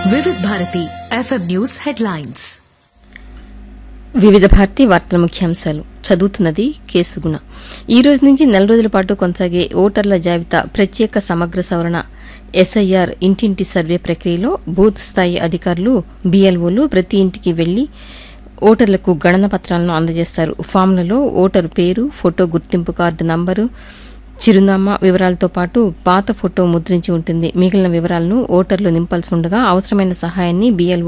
వివిధ Bharati FM news headlines వివిధ భారతి వార్తల ముఖ్యాంశాలు చదువుతున్నది కేసుగుణ ఈ రోజు నుంచి నెల రోజుల పాటు కొనసాగే ఓటర్ల జాబితా ప్రత్యేక సమగ్ర సవరణ ఎస్ఐఆర్ ఇంటింటి సర్వే ప్రక్రియలో బూత్ స్థాయి అధికారులు బీఎల్ఓలు ప్రతి ఇంటికి వెళ్లి ఓటర్లకు గణన పత్రాలను అందజేస్తారు ఫామ్లలో ఓటరు పేరు ఫోటో గుర్తింపు కార్డు నంబరు చిరునామా వివరాలతో పాటు పాత ఫోటో ముద్రించి ఉంటుంది మిగిలిన వివరాలను ఓటర్లు నింపాల్సి ఉండగా అవసరమైన సహాయాన్ని బీఎల్ఓ